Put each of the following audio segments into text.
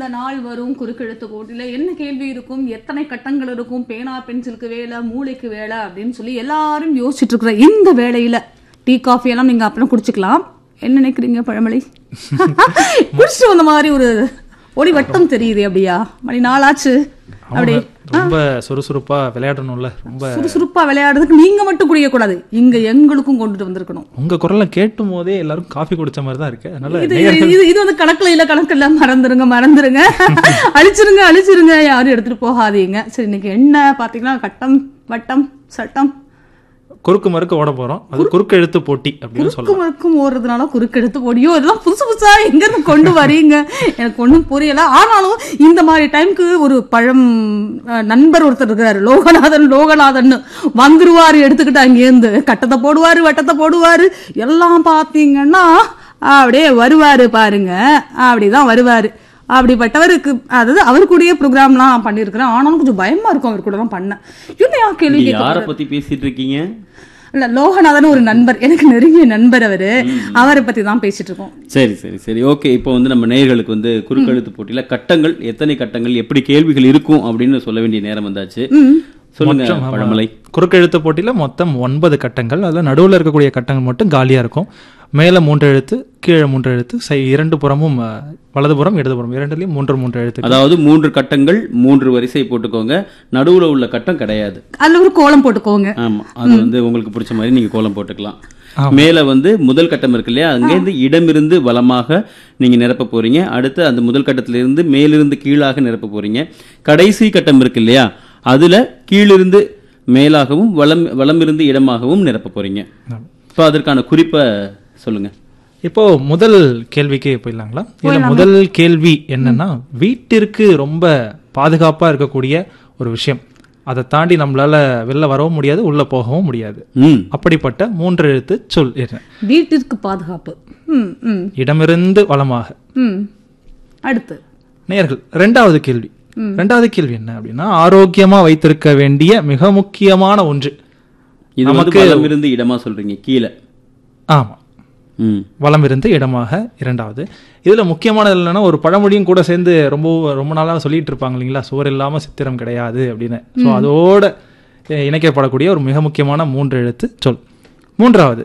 நாள் வரும் குறுக்கெழுத்து போட்டியில என்ன கேள்வி இருக்கும் எத்தனை கட்டங்கள் இருக்கும் பேனா பென்சிலுக்கு வேலை மூளைக்கு வேலை அப்படின்னு சொல்லி எல்லாரும் யோசிச்சுட்டு இருக்கிற இந்த வேலையில டீ காஃபி எல்லாம் நீங்க அப்புறம் குடிச்சுக்கலாம் என்ன நினைக்கிறீங்க பழமொழி குடிச்சிட்டு வந்த மாதிரி ஒரு ஒளி வட்டம் தெரியுது அப்படியா மணி நாளாச்சு அப்படி ரொம்ப சுறுசுறுப்பா விளையாடணும்ல ரொம்ப சுறுசுறுப்பா விளையாடுறதுக்கு நீங்க மட்டும் குடிக்கக்கூடாது இங்க எங்களுக்கும் கொண்டுட்டு வந்திருக்கணும் உங்க குரலை கேட்டும் போதே எல்லாரும் காஃபி குடிச்ச மாதிரி தான் இருக்கு அதனால இது இது இது வந்து கணக்குல இல்ல கணக்கு இல்ல மறந்துருங்க மறந்துருங்க அழிச்சிருங்க அழிச்சிருங்க யாரும் எடுத்துட்டு போகாதீங்க சரி இன்னைக்கு என்ன பாத்தீங்கன்னா கட்டம் வட்டம் சட்டம் குறுக்கு மறுக்கு ஓட போறோம் அது குறுக்கு எழுத்து போட்டி அப்படின்னு சொல்லலாம் குறுக்கு மறுக்கும் ஓடுறதுனால குறுக்கெடுத்து போடியோ இதெல்லாம் புதுசு புதுசா எங்க இருந்து கொண்டு வரீங்க எனக்கு ஒண்ணும் புரியல ஆனாலும் இந்த மாதிரி டைம்க்கு ஒரு பழம் அஹ், நண்பர் ஒருத்தர் இருக்காரு லோகநாதன் லோகநாதன் வந்துருவாரு எடுத்துக்கிட்டு அங்கேருந்து கட்டத்தை போடுவாரு வட்டத்தை போடுவாரு எல்லாம் பாத்தீங்கன்னா அப்படியே வருவாரு பாருங்க அப்படிதான் வருவாரு அப்படிப்பட்டவருக்கு அதாவது அவர் கூடயே ப்ரோக்ராம்லாம் நான் பண்ணியிருக்கிறேன் ஆனாலும் கொஞ்சம் பயமா இருக்கும் அவர் கூட எல்லாம் பண்ண என்ன கேள்வி நீங்க கேட்க யாரை பத்தி பேசிட்டு இருக்கீங்க இல்ல லோகநாதன் ஒரு நண்பர் எனக்கு நெருங்கிய நண்பர் அவரு அவரை பத்தி தான் பேசிட்டு இருக்கோம் சரி சரி சரி ஓகே இப்போ வந்து நம்ம நேயர்களுக்கு வந்து குறுக்கெழுத்து போட்டியில கட்டங்கள் எத்தனை கட்டங்கள் எப்படி கேள்விகள் இருக்கும் அப்படின்னு சொல்ல வேண்டிய நேரம் வந்தாச்சு சொல்லுங்க மொத்தம், ஆமா. பழமலை குறுக்கெழுத்து போட்டியில மொத்தம் ஒன்பது கட்டங்கள் அதுல நடுவுல இருக்கக்கூடிய கட்டங்கள் மட்டும் காலியா இருக்கும் மேல மூன்று எழுத்து கீழே மூன்று எழுத்து சை இரண்டு புறமும் அஹ், வலதுபுறம் இடதுபுறம் இரண்டுலயும் மூன்று மூன்று எழுத்து அதாவது மூன்று கட்டங்கள் மூன்று வரிசை போட்டுக்கோங்க நடுவுல உள்ள கட்டம் கிடையாது அதுல ஒரு கோலம் போட்டுக்கோங்க ஆமா அது வந்து உங்களுக்கு பிடிச்ச மாதிரி நீங்க கோலம் போட்டுக்கலாம் மேல வந்து முதல் கட்டம் இருக்கு இல்லையா அங்கேருந்து இடமிருந்து வலமாக நீங்க நிரப்ப போறீங்க அடுத்து அந்த முதல் கட்டத்துல இருந்து மேலிருந்து கீழாக நிரப்ப போறீங்க கடைசி கட்டம் இருக்கு இல்லையா அதுல கீழிருந்து மேலாகவும் வலம் வலமிருந்து இடமாகவும் நிரப்ப போறீங்க இப்போ அதற்கான குறிப்பை சொல்லுங்க இப்போ முதல் கேள்விக்கு போயிடலாங்களா இதுல முதல் கேள்வி என்னன்னா வீட்டிற்கு ரொம்ப பாதுகாப்பா இருக்கக்கூடிய ஒரு விஷயம் அதை தாண்டி நம்மளால வெளில வரவும் முடியாது உள்ள போகவும் முடியாது ம் அப்படிப்பட்ட மூன்று எழுத்து சொல் என்ன வீட்டிற்கு பாதுகாப்பு ம் ம் இடமிருந்து வளமாக ம் அடுத்து நேர்கள் ரெண்டாவது கேள்வி ரெண்டாவது கேள்வி என்ன அப்படின்னா ஆரோக்கியமா வைத்திருக்க வேண்டிய மிக முக்கியமான ஒன்று இது வந்து வலமிருந்து இடமா சொல்றீங்க கீழே ஆமா ம் வலம் இருந்து இடமாக இரண்டாவது இதுல முக்கியமானது என்னன்னா ஒரு பழமொழியும் கூட சேர்ந்து ரொம்ப ரொம்ப நாளா சொல்லிட்டு இருப்பாங்க இல்லைங்களா சுவர் இல்லாம சித்திரம் கிடையாது அப்படின்னு ஸோ அதோட அஹ், இணைக்கப்படக்கூடிய ஒரு மிக முக்கியமான மூன்று எழுத்து சொல் மூன்றாவது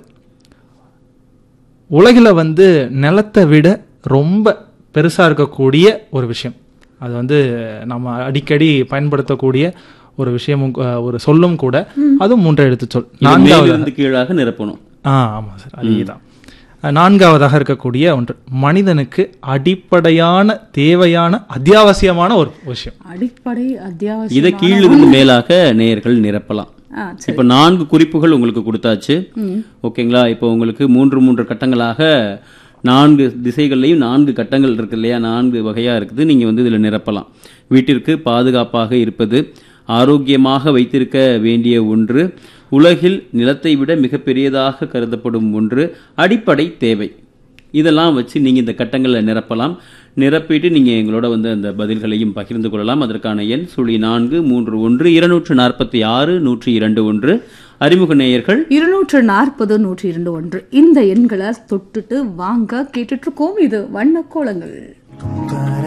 உலகில வந்து நிலத்தை விட ரொம்ப பெருசா இருக்கக்கூடிய ஒரு விஷயம் அது வந்து நம்ம அடிக்கடி பயன்படுத்தக்கூடிய ஒரு விஷயமும் அஹ், ஒரு சொல்லும் கூட அதுவும் மூன்று எழுத்து சொல் இது நான்காவது மேலிருந்து கீழாக நிரப்பணும் ஆ ஆமாம் சார் அதேதான் நான்காவதாக இருக்கக்கூடிய ஒன்று மனிதனுக்கு அடிப்படையான தேவையான அத்தியாவசியமான ஒரு விஷயம் அடிப்படை அத்தியாவசியம் இதை கீழிருந்து மேலாக நேயர்கள் நிரப்பலாம் ஆ, இப்ப நான்கு குறிப்புகள் உங்களுக்கு கொடுத்தாச்சு ஓகேங்களா இப்போ உங்களுக்கு மூன்று மூன்று கட்டங்களாக நான்கு திசைகள்லையும் நான்கு கட்டங்கள் இருக்கு இல்லையா நான்கு வகையா இருக்குது நீங்க வந்து இதுல நிரப்பலாம் வீட்டிற்கு பாதுகாப்பாக இருப்பது ஆரோக்கியமாக வைத்திருக்க வேண்டிய ஒன்று உலகில் நிலத்தை விட மிகப்பெரியதாக கருதப்படும் ஒன்று அடிப்படை தேவை இதெல்லாம் வச்சு நீங்க இந்த கட்டங்களை நிரப்பலாம் நிரப்பிட்டு நீங்க எங்களோட வந்து அந்த பதில்களையும் பகிர்ந்து கொள்ளலாம் அதற்கான எண் சுழி நான்கு மூன்று ஒன்று இருநூற்று நாற்பத்தி ஆறு நூற்றி இரண்டு ஒன்று அறிமுக நேயர்கள் இருநூற்று நாற்பது நூற்றி இரண்டு ஒன்று இந்த எண்களை தொட்டுட்டு வாங்க கேட்டுட்டு இருக்கோம் இது வண்ண கோலங்கள்